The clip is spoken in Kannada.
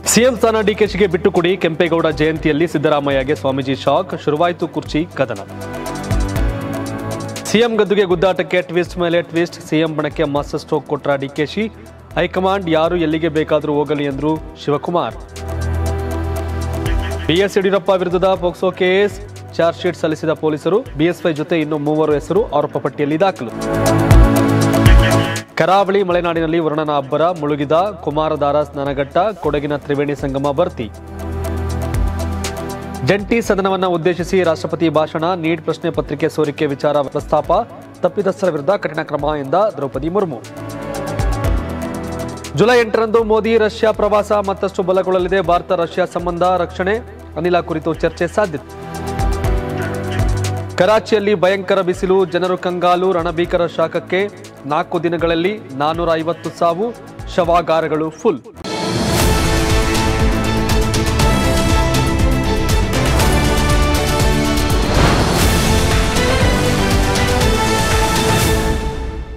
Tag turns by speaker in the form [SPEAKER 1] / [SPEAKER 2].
[SPEAKER 1] ಸಿಎಂ ಸ್ಥಾನ ಡಿಕೆಶಿಗೆ ಬಿಟ್ಟುಕೊಡಿ ಕೆಂಪೇಗೌಡ ಜಯಂತಿಯಲ್ಲಿ ಸಿದ್ದರಾಮಯ್ಯಗೆ ಸ್ವಾಮೀಜಿ ಶಾಕ್ ಶುರುವಾಯಿತು ಕುರ್ಚಿ ಕದನ ಸಿಎಂ ಗದ್ದುಗೆ ಗುದ್ದಾಟಕ್ಕೆ ಟ್ವಿಸ್ಟ್ ಮೇಲೆ ಟ್ವಿಸ್ಟ್ ಸಿಎಂ ಬಣಕ್ಕೆ ಮಾಸ್ಟರ್ ಸ್ಟ್ರೋಕ್ ಕೊಟ್ರ ಡಿಕೆಶಿ ಹೈಕಮಾಂಡ್ ಯಾರು ಎಲ್ಲಿಗೆ ಬೇಕಾದರೂ ಹೋಗಲಿ ಎಂದ್ರು ಶಿವಕುಮಾರ್ ಬಿಎಸ್ ಯಡಿಯೂರಪ್ಪ ವಿರುದ್ಧದ ಪೋಕ್ಸೋ ಕೇಸ್ ಚಾರ್ಜ್ ಶೀಟ್ ಸಲ್ಲಿಸಿದ ಪೊಲೀಸರು ಬಿಎಸ್ವೈ ಜೊತೆ ಇನ್ನು ಮೂವರು ಹೆಸರು ಆರೋಪ ಪಟ್ಟಿಯಲ್ಲಿ ದಾಖಲು ಕರಾವಳಿ ಮಲೆನಾಡಿನಲ್ಲಿ ವರುಣನ ಅಬ್ಬರ ಮುಳುಗಿದ ಕುಮಾರಧಾರ ಸ್ನಾನಘಟ್ಟ ಕೊಡಗಿನ ತ್ರಿವೇಣಿ ಸಂಗಮ ಭರ್ತಿ ಜಂಟಿ ಸದನವನ್ನ ಉದ್ದೇಶಿಸಿ ರಾಷ್ಟ್ರಪತಿ ಭಾಷಣ ನೀಟ್ ಪ್ರಶ್ನೆ ಪತ್ರಿಕೆ ಸೋರಿಕೆ ವಿಚಾರ ಪ್ರಸ್ತಾಪ ತಪ್ಪಿತಸ್ಥರ ವಿರುದ್ಧ ಕಠಿಣ ಕ್ರಮ ಎಂದ ದ್ರೌಪದಿ ಮುರ್ಮು ಜುಲೈ ಎಂಟರಂದು ಮೋದಿ ರಷ್ಯಾ ಪ್ರವಾಸ ಮತ್ತಷ್ಟು ಬಲಗೊಳ್ಳಲಿದೆ ಭಾರತ ರಷ್ಯಾ ಸಂಬಂಧ ರಕ್ಷಣೆ ಅನಿಲ ಕುರಿತು ಚರ್ಚೆ ಸಾಧ್ಯತೆ ಕರಾಚಿಯಲ್ಲಿ ಭಯಂಕರ ಬಿಸಿಲು ಜನರು ಕಂಗಾಲು ರಣಭೀಕರ ಶಾಖಕ್ಕೆ ನಾಲ್ಕು ದಿನಗಳಲ್ಲಿ ನಾನ್ನೂರ ಐವತ್ತು ಸಾವು ಶವಾಗಾರಗಳು ಫುಲ್